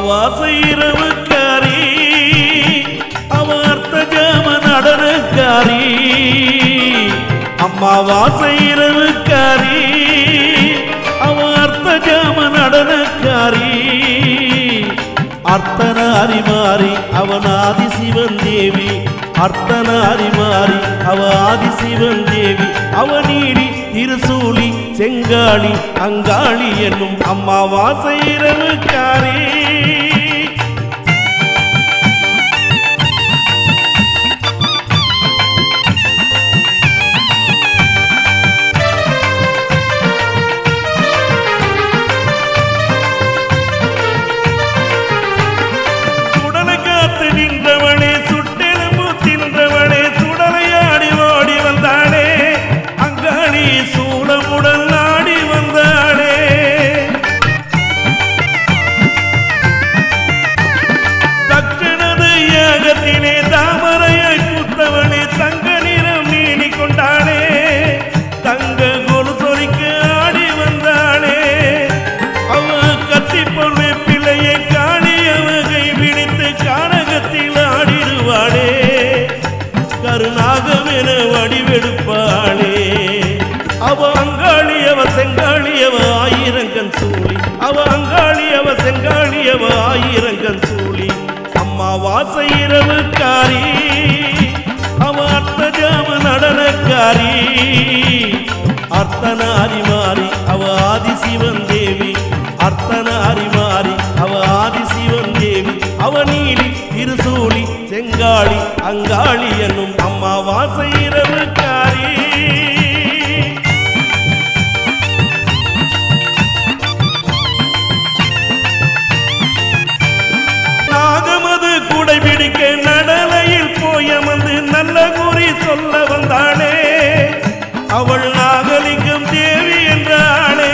அம்மாவாசை இரவுக்காரி அவ அர்த்த ஜாம நடனக்காரி அம்மாவாசை இரவுக்காரி அவ அர்த்த ஜாம நடனக்காரி அர்த்தன அறிமாறி அவன் ஆதி சிவன் தேவி அர்த்தன அறிமாறி அவ ஆதி சிவன் தேவி அவனீடி திருசூலி செங்காளி அங்காளி என்னும் அம்மாவாசை இரவுக்காரி சுடலை காத்து நின்றவளே சுட்டெலும்பு தின்றவளே சுடலையாடி ஓடி வந்தாளே அங்காளி சூளமுடன் ஆடி வந்தாளே தட்சணது யாகத்திலே தாமரையாய் பூத்தவளே தங்க நிறம் நீடி கொண்டாளே தங்க கொலு சொரிக்க ஆடி வந்தாளே அவ கத்தி பொருள் பிள்ளையை காணி அவ கை பிடித்து கானகத்தில் ஆடிடுவாளே கருணாகவென வடிவெடுப்பாளே அவ அங்காளி அவ செங்காளி அவ ஆயிரங்கன் சூழி அவ அங்காளி அவ செங்காளி அவ ஆயிரங்கன் சூழி அம்மா வாச இரவுக்காரி அவ அர்த்த ஜாம நடனக்காரி அர்த்தன அறிமாறி அவ ஆதி சிவன் தேவி அர்த்தன அறிமாறி அவ ஆதி சிவன் தேவி அவ நீலி திருசூலி செங்காளி அங்காளி என்னும் அம்மா வாச இரவுக்காரி நாகமது குடை பிடிக்க நடலையில் போய் அமர்ந்து நல்ல குறி சொல்ல வந்தாளே அவள் நாகலிங்கம் தேவி என்றாளே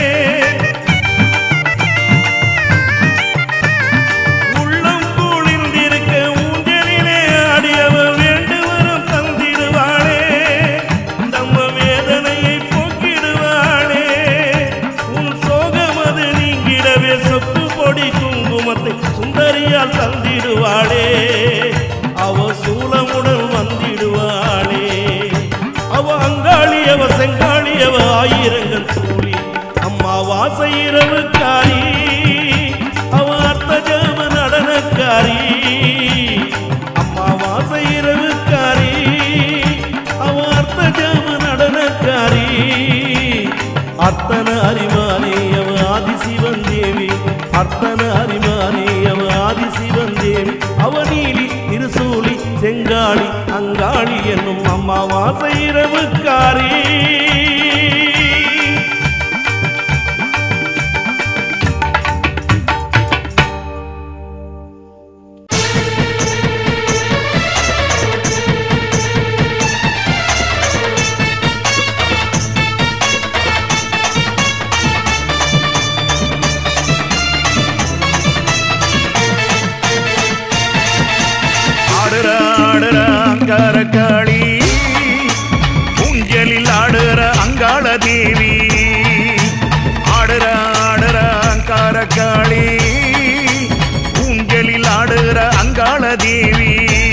உள்ளம் குளிர்ந்திருக்க ஊஞ்சலிலே ஆடியவ வேண்டுவரம் தந்திடுவாளே நம்ம வேதனையை போக்கிடுவாளே உன் சோகமது நீங்கிடவே சொத்து பொடி குங்குமத்தை சுந்தரியால் தந்திடுவாளே அவ சூலமுடன் வந்திடுவாளே அவ அங்காளி அவ செங்காளி அவ ஆயிரங்கள் சூழி அம்மா வாச இரவுக்காரி அவ அர்த்த ஜாம நடனக்காரி அம்மா வாச இரவுக்காரி அவ அர்த்த ஜாம நடனக்காரி அர்த்தன அறிமானே அவ ஆதி சிவன் தேவி அர்த்தன அறிமானே அவ ஆதி சிவன் தேவி அவ நீலி திருசூலி செங்காளி அங்காளி என்னும் அம்மா வாச இரவுக்காரி ஆடுற ஆடுற அங்காரக்காளி ஊஞ்சலில் ஆடுற அங்காள தேவி ஆடுற ஆடுற அங்காரக்காளி ஊஞ்சலில் ஆடுற அங்காள தேவி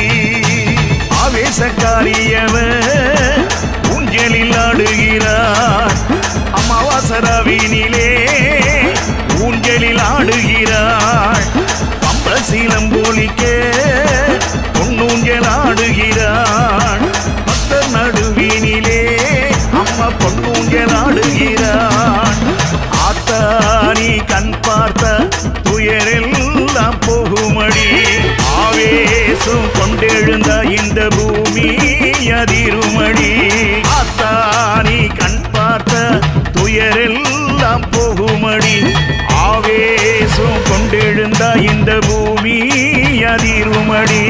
ஆவேசக்காரியவ ஊஞ்சலில் ஆடுகிறார் அமாவாசரவினிலே ஊஞ்சலில் ஆடுகிறாள் பம்பசீலம் போலிக்க பொன்னூஞ்சல் ஆடுகிறாள் பக்தர் நடுவினிலே அம்மா பொன்னூஞ்சல் ஆடுகிறாள் ஆத்தாரி கண் பார்த்த துயரெல்லாம் போகுமடி ஆவேசம் கொண்டெழுந்த இந்த பூமி அதிருமடி ஆத்தாரி கண் பார்த்த துயரெல்லாம் போகுமடி ஆவேசம் கொண்டெழுந்த இந்த பூமி அதிருமடி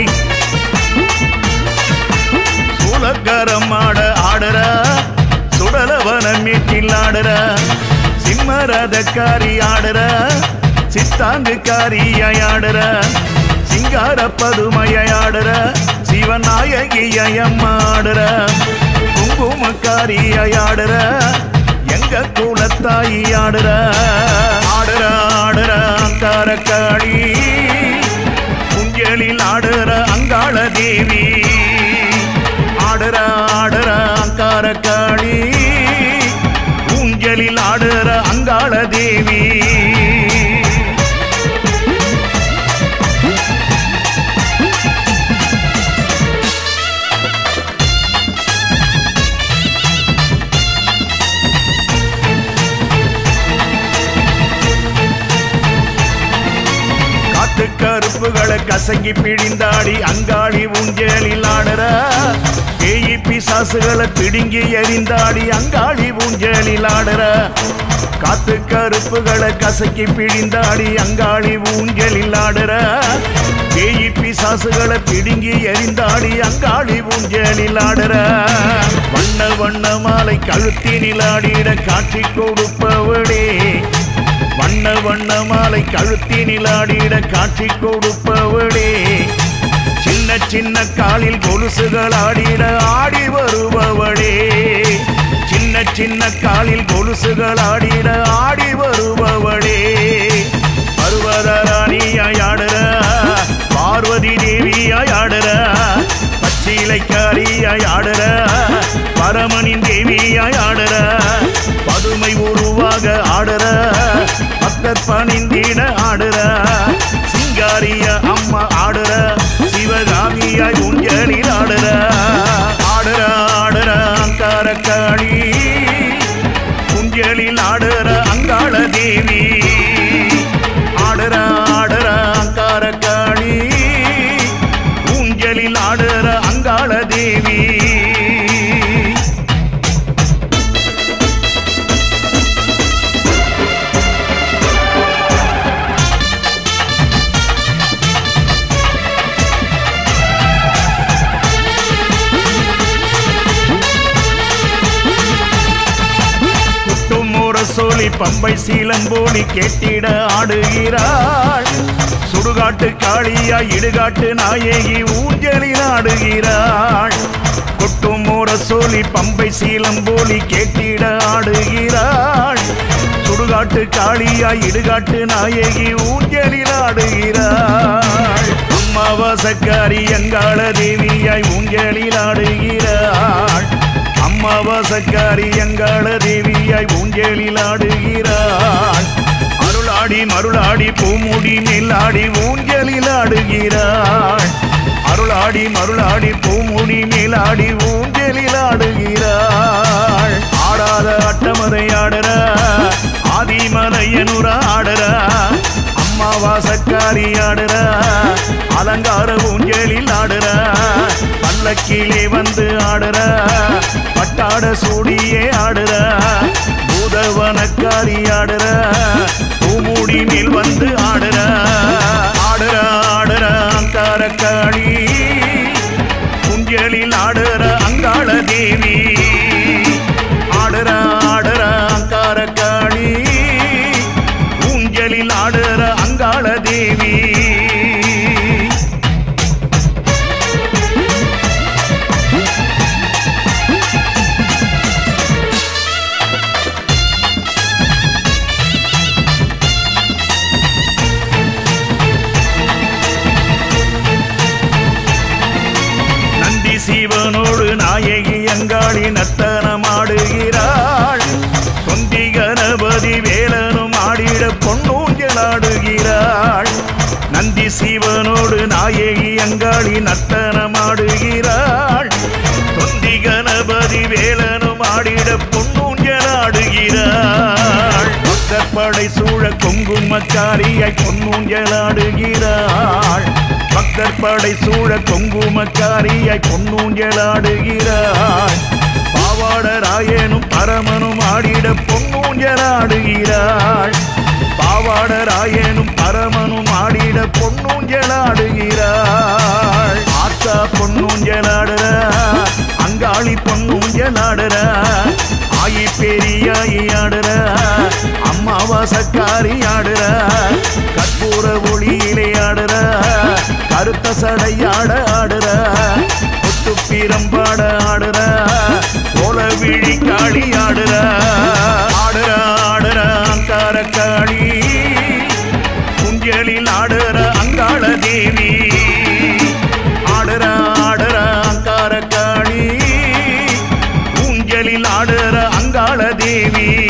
சூலக்கரம் ஆட ஆடுற சுடலவனம் மீட்டில் ஆடுற சிம்மரதக்காரி ஆடுற சித்தாங்குக்காரியாய் ஆடுற சிங்கார பதுமையாய் ஆடுற சிவநாயகியம் ஆடுற குங்குமக்காரியாய் ஆடுற எங்க குலத்தாயி ஆடுற ஆடுற ஆடுற அங்காரக்காளி கதவுகளை கசங்கி பிழிந்தாடி அங்காளி ஊஞ்சலில் ஆடுற பேயி பிசாசுகளை பிடுங்கி எறிந்தாடி அங்காளி ஊஞ்சலில் ஆடுற காத்து கருப்புகளை கசக்கி பிழிந்தாடி அங்காளி ஊஞ்சலில் ஆடுற பேயி பிசாசுகளை பிடுங்கி எறிந்தாடி அங்காளி ஊஞ்சலில் ஆடுற வண்ண வண்ண மாலை கழுத்தினில் ஆடிட காட்சி கொடுப்பவளே வண்ண வண்ண மாலை கழுத்தினில் ஆடிட காட்சி கொடுப்பவளே சின்ன சின்ன காலில் கொலுசுகள் ஆடிட ஆடி வருபவளே சின்ன சின்ன காலில் கொலுசுகள் ஆடிட ஆடி வருபவளே பருவதராணியாய் ஆடுற பார்வதி தேவியாய் ஆடுற பச்சிலைக்காரியாய் ஆடுற பரமனின் தேவியாய் ஆடுற பதுமை உருவாக ஆடுற பக்தர் பணிந்திட ஆடுற சிங்காரிய அம்மா ஆடுற சிவகாமியாய் ஊஞ்சலில் ஆடுற ஆடுற ஆடுற அங்காரக்காளி ஊஞ்சலில் ஆடுற அங்காள தேவி ஆடுற ஆடுற அங்காரக்காளி ஊஞ்சலில் ஆடுற அங்காள தேவி குட்டுமுற சோழி பம்பை சீலம்போலி கேட்டிட ஆடுகிறாள் சுடுகாட்டு காளியா இடுகாட்டு நாயகி ஊஞ்சலில் ஆடுகிறாள் கொட்டுமுற சோழி பம்பை சீலம்போலி கேட்டிட ஆடுகிறாள் சுடுகாட்டு காளியா இடுகாட்டு நாயகி ஊஞ்சலில் ஆடுகிறாள் அம்மாவாசக்காரி அங்காள தேவியாய் ஊஞ்சலில் ஆடுகிறாள் அம்மாவாசக்காரி அங்காள தேவியாய் ஊஞ்சலில் ஆடுகிறாள் அருளாடி மருளாடி பூமுடி மேலாடி ஊஞ்சலில் ஆடுகிறாள் அருளாடி மருளாடி பூமுடி மேலாடி ஊஞ்சலில் ஆடுகிறாள் ஆடாத அட்டமதை ஆடுற ஆதிமலையனுர ஆடுற அம்மாவாசக்காரி ஆடுற அலங்கார ஊஞ்சலில் ஆடுற பல்லக்கிலே வந்து ஆடுற பட்டாட சூடியே ஆடுற பூதவனக்காரி ஆடுற பூமுடி மேல் வந்து ஆடுற ஆடுற ஆடுற அங்காரக்காளி குஞ்சலில் ஆடுற அங்காள தேவி ஆடுற ஆடுற அங்காரக்காளி ஊஞ்சலில் ஆடுற அங்காள தேவி நந்தி சீவனோடு நாயகி அங்காளி நர்த்தனமாடுகிறாள் தொந்தி கணபதி வேலனும் ஆடிட பொன்னூஞ்சலாடுகிறாள் நந்தி சீவனோடு நாயகி அங்காளி நர்த்தனமாடுகிறாள் தொந்தி கணபதி வேலனும் ஆடிட பொன்னூஞ்சலாடுகிறாள் பக்தப்படை சூழ கொங்குமக்காரியாய் பொன்னூஞ்சலாடுகிறாள் பக்தர் படை சூழ கொங்குமக்காரியாய் பொன்னூஞ்சலாடுகிறாள் பாவாடராயனும் பரமனும் ஆடிட பொன்னூஞ்சலாடுகிறாள் பாவாடராயனும் பரமனும் ஆடிட பொன்னூஞ்சலாடுகிறாள் ஆத்தா பொன்னூஞ்சலாடுற அங்காளி பொன்னூஞ்சலாடுற ஆயி பெரியாயி ஆடுற அம்மாவாசக்காரி ஆடுற கற்பூர ஒளியிலே ஆடுற கருத்த சடையாட ஆடுற முத்து பிரம்பாட ஆடுற கோல விழி காளி ஆடுற ஆடுற ஆடுற அங்காரக்காளி குஞ்சலில் ஆடுற அங்காள தேவி ஆடுற ஆடுற அங்காரக்காளி ஊஞ்சலில் ஆடுற அங்காள தேவி